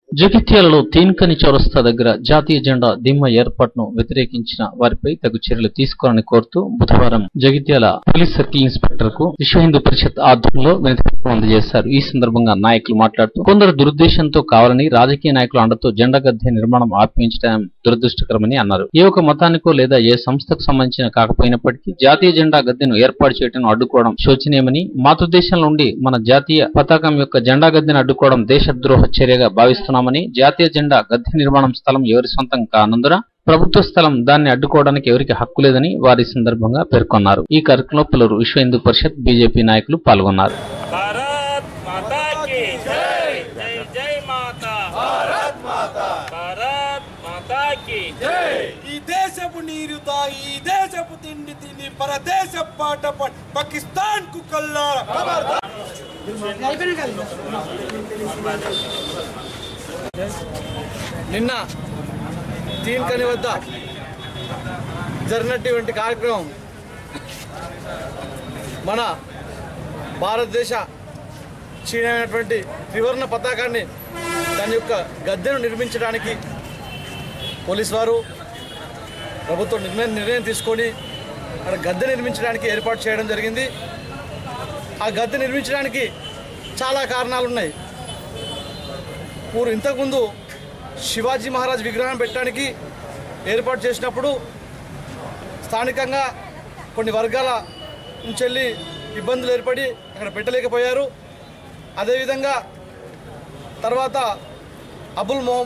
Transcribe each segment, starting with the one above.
జగిత్యాలలో తీన్కని చౌరస్తా దగ్గర జాతీయ జెండా దిమ్మ ఏర్పాటును వ్యతిరేకించిన వారిపై తగు చర్యలు తీసుకోవాలని కోరుతూ బుధవారం జగిత్యాల పోలీస్ సర్కిల్ ఇన్స్పెక్టర్ కు విశ్వ హిందూ పరిషత్ ఆధ్వర్యంలో వినతిపత్రం అందజేశారు ఈ సందర్భంగా నాయకులు మాట్లాడుతూ కొందరు దురుద్దేశంతో కావాలని రాజకీయ నాయకుల అండతో జెండా గద్దె నిర్మాణం ఆపించడం దురదృష్టకరమని అన్నారు ఏ ఒక మతానికో లేదా ఏ సంస్థకు సంబంధించిన కాకపోయినప్పటికీ జాతీయ జెండా గద్దెను ఏర్పాటు చేయడం అడ్డుకోవడం శోచనీయమని మాతృదేశం నుండి మన జాతీయ పతాకం యొక్క జెండా గద్దెను అడ్డుకోవడం దేశద్రోహ చర్యగా భావిస్తున్నామని జాతీయ జెండా గద్దె నిర్మాణం స్థలం ఎవరి సొంతం కానందున ప్రభుత్వ స్థలం దాన్ని అడ్డుకోవడానికి ఎవరికి హక్కు లేదని వారి సందర్భంగా పేర్కొన్నారు ఈ కార్యక్రమంలో పలువురు విశ్వ హిందూ పరిషత్ బీజేపీ నాయకులు పాల్గొన్నారు भारत माता की जय जय जय माता भारत माता भारत माता की जय ఈ దేశపు నీరు తాగి ఈ దేశపు తిండి తిని పరదేశ పాట పాడి పాకిస్తాన్ కు కల్లార నిన్న తీన్కని వద్ద జరిగినటువంటి కార్యక్రమం మన భారతదేశ క్షీణమైనటువంటి త్రివర్ణ పతాకాన్ని దాని యొక్క గద్దెను నిర్మించడానికి పోలీస్ వారు ప్రభుత్వం నిర్ణయం నిర్ణయం తీసుకొని అక్కడ గద్దె నిర్మించడానికి ఏర్పాటు చేయడం జరిగింది ఆ గద్దె నిర్మించడానికి చాలా కారణాలు ఉన్నాయి పూర్వం ఇంతకుముందు శివాజీ మహారాజ్ విగ్రహం పెట్టడానికి ఏర్పాటు చేసినప్పుడు స్థానికంగా కొన్ని వర్గాల నుంచి వెళ్ళి ఇబ్బందులు ఏర్పడి అక్కడ పెట్టలేకపోయారు అదేవిధంగా తర్వాత అబుల్ మో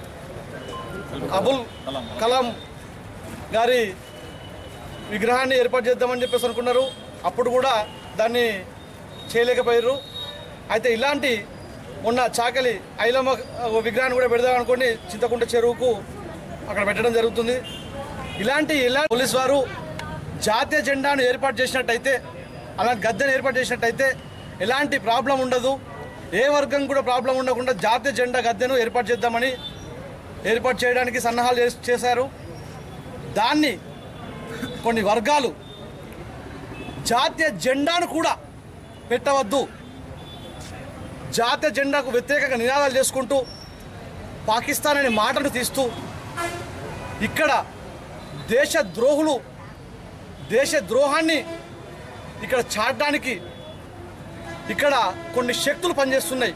అబుల్ కలాం గారి విగ్రహాన్ని ఏర్పాటు చేద్దామని చెప్పేసి అనుకున్నారు అప్పుడు కూడా దాన్ని చేయలేకపోయారు అయితే ఇలాంటి మొన్న చాకలి ఐలమ్మ విగ్రహాన్ని కూడా పెడదాం అనుకోని చింతకుంట చెరువుకు అక్కడ పెట్టడం జరుగుతుంది ఇలాంటి ఇలా పోలీస్ వారు జాతీయ జెండాను ఏర్పాటు చేసినట్టయితే అలాంటి గద్దెను ఏర్పాటు చేసినట్టయితే ఎలాంటి ప్రాబ్లం ఉండదు ఏ వర్గం కూడా ప్రాబ్లం ఉండకుండా జాతీయ జెండా గద్దెను ఏర్పాటు చేద్దామని ఏర్పాటు చేయడానికి సన్నాహాలు చేస్- చేశారు దాన్ని కొన్ని వర్గాలు జాతీయ జెండాను కూడా పెట్టవద్దు జాతీయ జెండాకు వ్యతిరేకంగా నినాదాలు చేసుకుంటూ పాకిస్తాన్ అనే మాటను తీస్తూ ఇక్కడ దేశ ద్రోహులు దేశ ద్రోహాన్ని ఇక్కడ చాటడానికి ఇక్కడ కొన్ని శక్తులు పనిచేస్తున్నాయి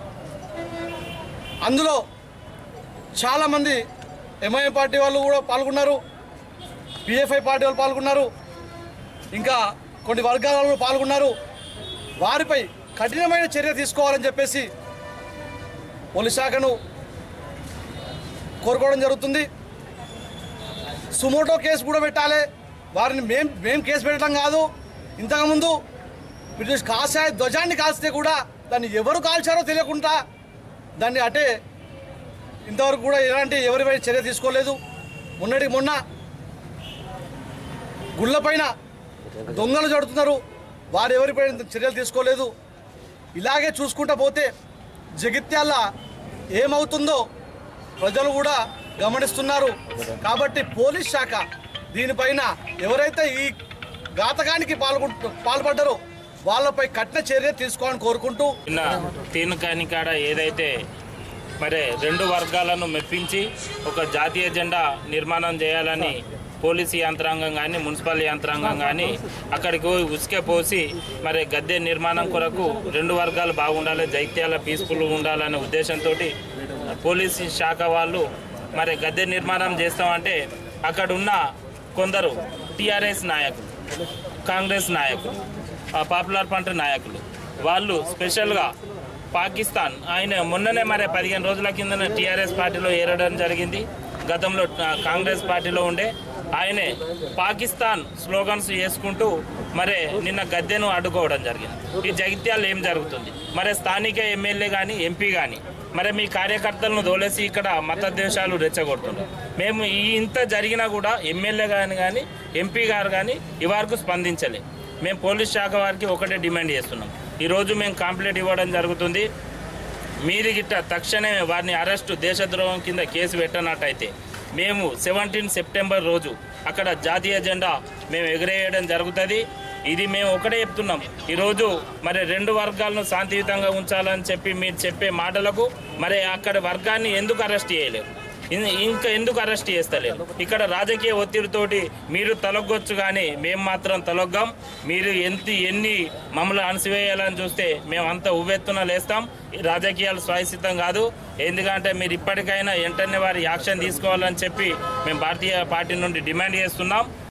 అందులో చాలామంది ఎంఐఎం పార్టీ వాళ్ళు కూడా పాల్గొన్నారు పిఎఫ్ఐ పార్టీ వాళ్ళు పాల్గొన్నారు ఇంకా కొన్ని వర్గాల వాళ్ళు కూడా పాల్గొన్నారు వారిపై కఠినమైన చర్య తీసుకోవాలని చెప్పేసి పోలీస్ శాఖను కోరుకోవడం జరుగుతుంది సుమోటో కేసు కూడా పెట్టాలి వారిని మేం మేం కేసు పెట్టడం కాదు ఇంతకుముందు బ్రిటిష్ కాషాయ ధ్వజాన్ని కాల్స్తే కూడా దాన్ని ఎవరు కాల్చారో తెలియకుండా దాన్ని అటే ఇంతవరకు కూడా ఎలాంటి ఎవరిపై చర్య తీసుకోలేదు మొన్నటికి మొన్న గుళ్ళపైన దొంగలు జడుతున్నారు వారు ఎవరిపై చర్యలు తీసుకోలేదు ఇలాగే చూసుకుంటా పోతే జగిత్యాల ఏమవుతుందో ప్రజలు కూడా గమనిస్తున్నారు కాబట్టి పోలీస్ శాఖ దీనిపైన ఎవరైతే ఈ ఘాతకానికి పాల్గొంటు పాల్పడ్డారో వాళ్ళపై కఠిన చర్య తీసుకోవాలని కోరుకుంటూ నిన్న తీన్ కానికాడ ఏదైతే మరి రెండు వర్గాలను మెప్పించి ఒక జాతీయ జెండా నిర్మాణం చేయాలని పోలీసు యంత్రాంగం కానీ మున్సిపల్ యంత్రాంగం కానీ అక్కడికి పోయి ఉసుక పోసి మరి గద్దె నిర్మాణం కొరకు రెండు వర్గాలు బాగుండాలి జైత్యాల పీస్ఫుల్గా ఉండాలనే ఉద్దేశంతో పోలీసు శాఖ వాళ్ళు మరి గద్దె నిర్మాణం చేస్తామంటే అక్కడ ఉన్న కొందరు టీఆర్ఎస్ నాయకులు కాంగ్రెస్ నాయకులు ఆ పాపులర్ ఫ్రంట్ నాయకులు వాళ్ళు స్పెషల్గా పాకిస్తాన్ ఆయన మొన్ననే మరి పదిహేను రోజుల కింద టీఆర్ఎస్ పార్టీలో ఏరడం జరిగింది గతంలో ఆ, కాంగ్రెస్ పార్టీలో ఉండే ఆయనే పాకిస్తాన్ స్లోగన్స్ వేసుకుంటూ మరి నిన్న గద్దెను అడ్డుకోవడం జరిగింది ఈ జగిత్యాలు ఏం జరుగుతుంది మరి స్థానిక ఎమ్మెల్యే కానీ ఎంపీ కానీ మరి మీ కార్యకర్తలను దోలేసి ఇక్కడ మత దేశాలు రెచ్చగొడుతున్నారు మేము ఈ ఇంత జరిగినా కూడా ఎమ్మెల్యే కానీ కానీ ఎంపీ గారు కానీ ఈ వరకు స్పందించలే మేము పోలీస్ శాఖ వారికి ఒకటే డిమాండ్ చేస్తున్నాం ఈరోజు మేము కంప్లైంట్ ఇవ్వడం జరుగుతుంది మీరు గిట్ట తక్షణమే వారిని అరెస్టు దేశద్రోహం కింద కేసు పెట్టనట్టయితే మేము సెవెంటీన్ సెప్టెంబర్ రోజు అక్కడ జాతీయ జెండా మేము ఎగిరేయడం జరుగుతుంది ఇది మేము ఒకటే చెప్తున్నాం ఈరోజు మరి రెండు వర్గాలను శాంతియుతంగా ఉంచాలని చెప్పి మీరు చెప్పే మాటలకు మరి అక్కడ వర్గాన్ని ఎందుకు అరెస్ట్ చేయలేరు ఇన్- ఇంకా ఎందుకు అరెస్ట్ చేస్తలేరు ఇక్కడ రాజకీయ ఒత్తిడితోటి మీరు తొలగొచ్చు కానీ మేము మాత్రం తొలగ్గాం మీరు ఎంత ఎన్ని మమ్మల్ని అణసివేయాలని చూస్తే మేము అంత ఉవ్వెత్తున లేస్తాం ఈ రాజకీయాలు స్వయసిద్ధం కాదు ఎందుకంటే మీరు ఇప్పటికైనా వెంటనే వారి యాక్షన్ తీసుకోవాలని చెప్పి మేము భారతీయ పార్టీ నుండి డిమాండ్ చేస్తున్నాం